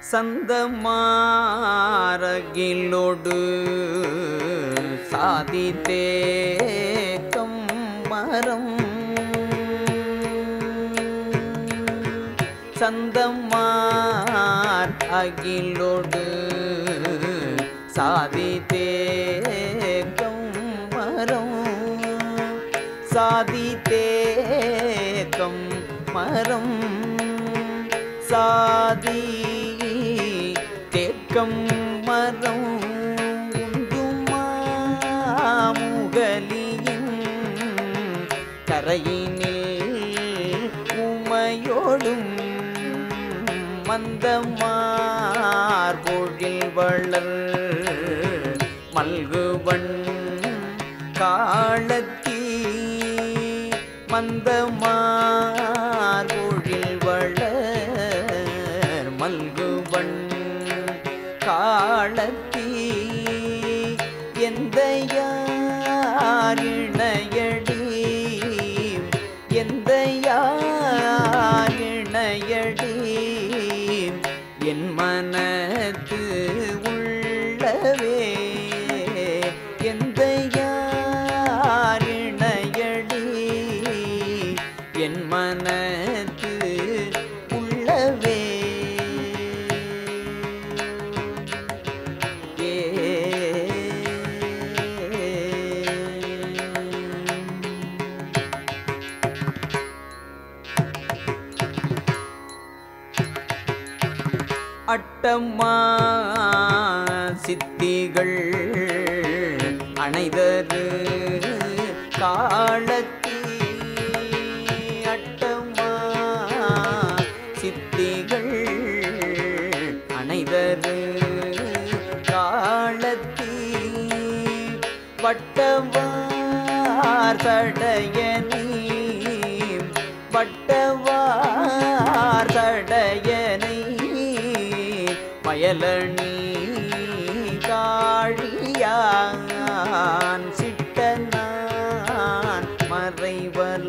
சந்தமாரகிலோடு சாதி தேக்கம் மரம் சந்தமார் அகிலோடு சாதி தேக்கம் மரம் சாதி தேக்கம் மரம் சாதி தேக்கம் மரம் உண்டுமாமுகலியின் கரையினில் உமையோடும் மந்தமார் பொழில் வளர் மல்குவன் காலத்தீ மந்தமார் பொழில் வளர் மல்குவன் காலத்தீ எந்த யாரிணையடி எந்த யாரிணையடி என் மனத்து உள்ளவே எந்த யாரிணையடி என் மனத்து உள்ளவே அட்டம்மா சித்திகள் அணைதரு காலத்தீ அட்டம்மா சித்திகள் அணைதரு காலத்தீ வட்டவார் தடையனீ வட்டவார் தடையனை மயலணி காழியான் சிட்டனான் மறைவல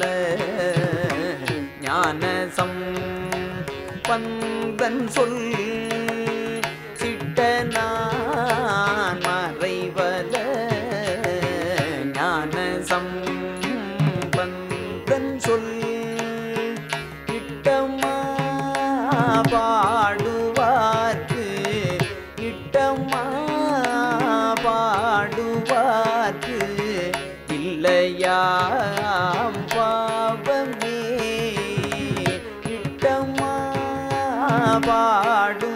ஞானசம் பந்தன் சொல் சிட்டனான் மறைவல ஞானசம் பந்தன் சொல் இட்டமா பாடுவார்க்கு இட்டமா பாடுவார்க்கு இல்லையாம் பாவமே இட்டமா பாடு